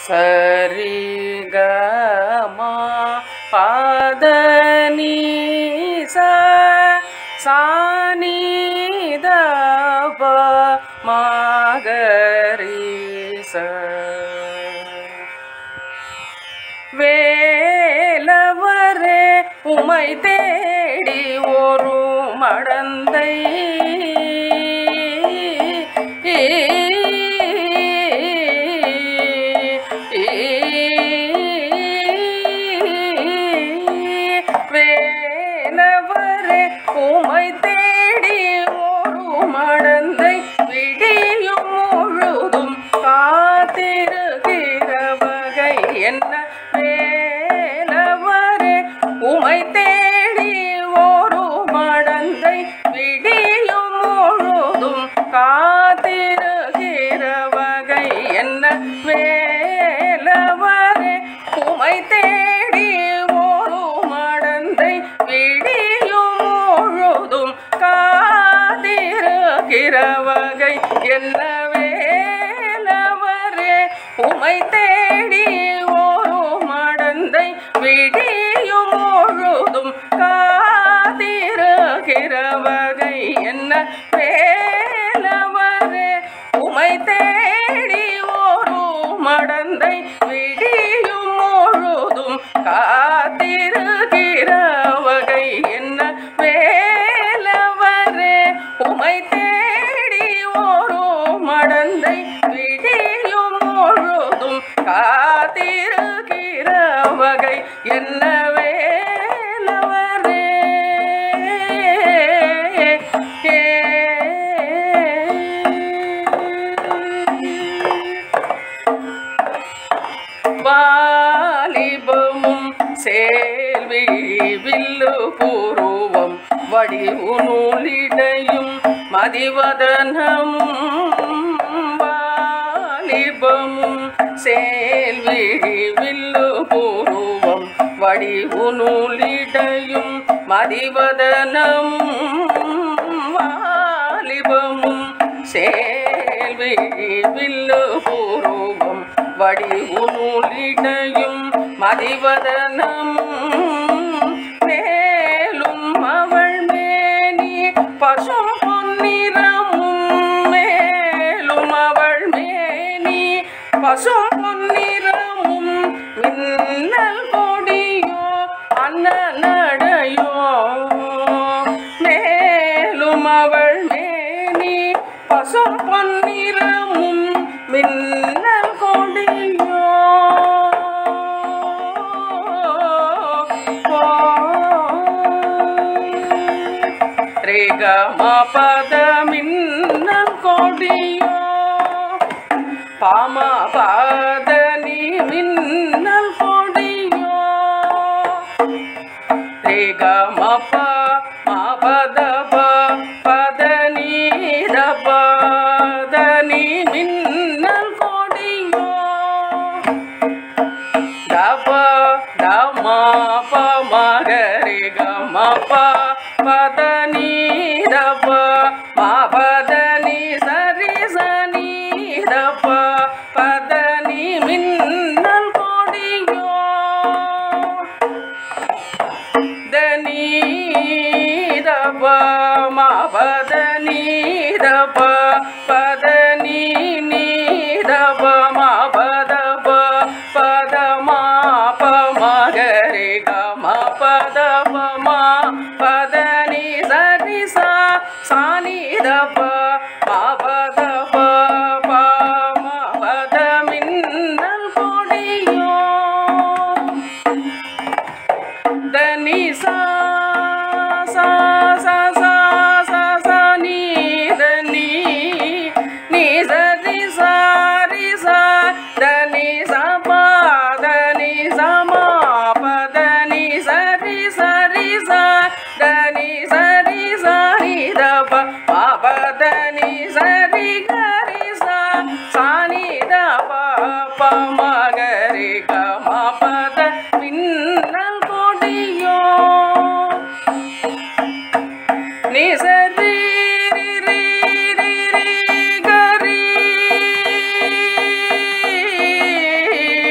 சரி க மா பத நீ ச சாணி த ப மகரி ச வேலவரே உமை தேடி ஒரு மடந்தை வேலவரே உமை தேடி ஒரு மடந்தை விடியும் முழுதும் காத்திருக்கிற வகை என்ன வேலவரே உமை தேடி ஒரு மடந்தை விடியும் முழுதும் காத்திருக்கிற வகை என்ன வேலவரே உமை தேடி ஒரு மடந்தை விடியும் முழுதும் காத்திருக்கிற வகை என்ன வேலவரே உமை தேடி ஒரு மடந்தை விடியும் முழுதும் காத்திருக்கிற வகை என்ன வேலவரே உமை தேடி ஒரு மடந்தை விடியும் முழுதும் காத்திருக்கிற வகை என்ன வேலவரே உமை தேடி ஒரு மடந்தை விடியும் முழுதும் காத்திருக்கிற வகை என்ன வேலவரே வாலிபமும் சேல்வி வில்லு பூர்வம் வடிவு நூலிடையும் மதிவதனமும் வாலிபமும் சேல்வி வில்லு பூர்வம் வடிவு நூலிடையும் மதிவதனமும் வாலிபமும் சேல்வி வில்லு பூர்வம் வடிவு நூலிடையும் மதிவதனமும் மேலும் அவள் மேனி பசும் பொன்னிறமும் மேலும் அவள் மேனி பசும் பொன்னிறமும் மின்னல் கொடியோ அன்னநடையோ மேலும் அவள் மேனி பசும் பொன்னிறமும் மின்னல் கொடியோ ரேக பத மின்னல் கொடியோ பாம பாத நீ மின்னல் கொடியோ ரேக மப மபத ப பத நீ பத நீ மின்னல் கொடியோ தப தம ப மகரி கம ப பத நீ தப மபத நீ சரி சனி தப பத நீ மின்னல் கொடியோ தனி தப மபத நீ தப பத நீ நீ தப மபத ப பத மா ப மகரி கம பத ப மா பத நீ சரி சா சானி தப மபத ப ப மபத மின்னல் கொடியோ தனி சா சா சா சா சா சா நீ தனி நீ சரி சா ரி சா தனி சா பா தனி சா மா ப தனி சரி சரி சா தனி சரி சா நீ த ப மா ப தனி சரி கரி சா சா நீ த ப ப ம கரி க ம ப த மின்னல் கொடியோ நீ சரி ரி ரி ரி ரி கரி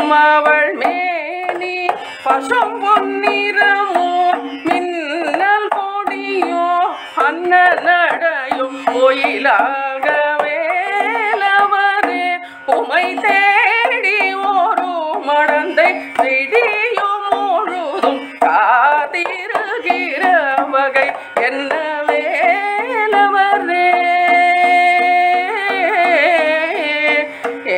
மின்னும் அவள் மேனி பசும் பொன்னிறமோ மின்னல் கொடியோ அன்ன நடையும் ஒயிலாக வேலவரே உமை தேடி ஒரு மடந்தை விடியும் முழுதும் காத்திருக்கிற வகை என்ன வேலவரே ஏ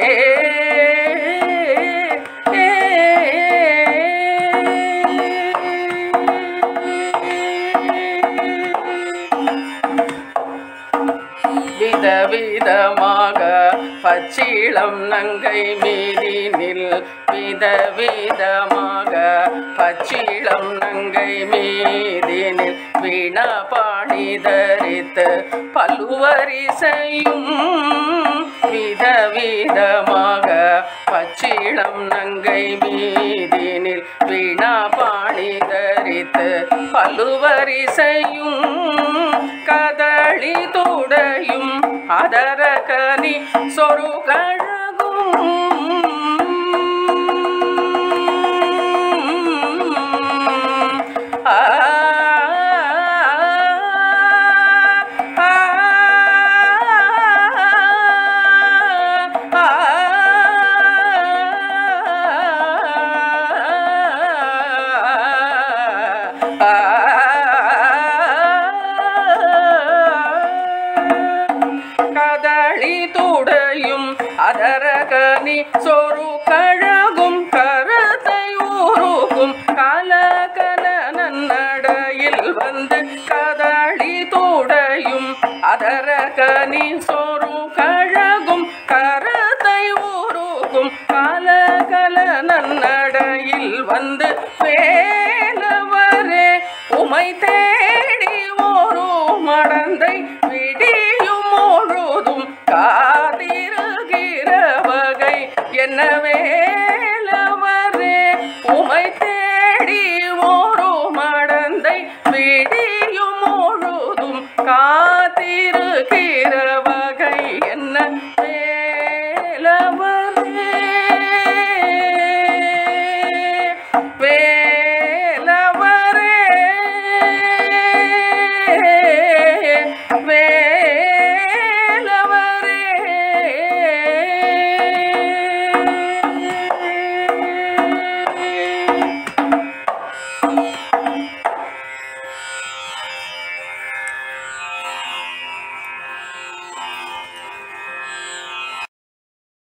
விதவிதமாக பச்சிளம் நங்கை மீதினில் விதவிதமாக பச்சிளம் நங்கை மீதினில் வீண பாணி தரித்து பல்வரிசையும் விதவிதமாக பச்சிளம் நங்கை மீதினில் வீண பாணி தரித்து பல்வரிசையும் கதளி துடையும் அதர கனி சொரு கழகும் ஆ கதளி துடையும் அதரகனி சொரு கழகும் கரத்தை ஊருக்கும் கலகல நன்னடையில் வந்து கதளி துடையும் அதரகனி சொரு கழகும் கரத்தை ஊருக்கும் கலகல நன்னடையில் வந்து வேலவரே உமை தேடி ஒரு மடந்தை விடியும் முழுதும் கா